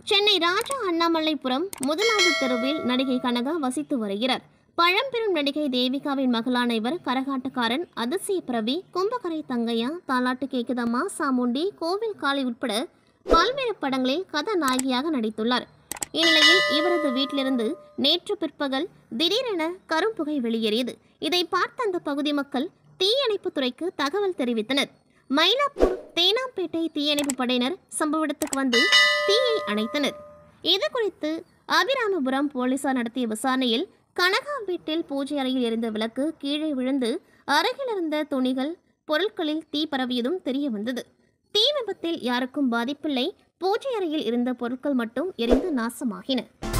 சென்னை ராஜா அண்ணாமலைபுரம் முதலாவது தெருவில் நடிகை கனகா வசித்து வருகிறார் பழம்பெரும் நடிகை தேவிகாவின் மகளான இவர் கரகாட்டக்காரன் அதிசய பிரவி கும்பகரை தங்கையா தாலாட்டு கேக்குதம்மா சாமுண்டி கோவில் காளி உட்பட பல்வேறு படங்களில் கதாநாயகியாக நடித்துள்ளார் இந்நிலையில் இவரது வீட்டிலிருந்து நேற்று பிற்பகல் திடீரென கரும்புகை வெளியேறியது இதை பார்த்த அந்த பகுதி மக்கள் தீயணைப்புத் துறைக்கு தகவல் தெரிவித்தனர் மயிலாப்பூர் தேனாம்பேட்டை தீயணைப்பு படையினர் சம்பவ இடத்துக்கு வந்து தீயை அணைத்தனர் இது குறித்து அபிராமபுரம் போலீசார் நடத்திய விசாரணையில் கனகா வீட்டில் பூஜை அறையில் இருந்த விளக்கு கீழே விழுந்து அருகில் இருந்த துணிகள் பொருட்களில் தீ பரவியதும் தெரிய வந்தது தீ விபத்தில் யாருக்கும் பாதிப்பில்லை பூஜை அறையில் இருந்த பொருட்கள் மட்டும் எரிந்து நாசமாகின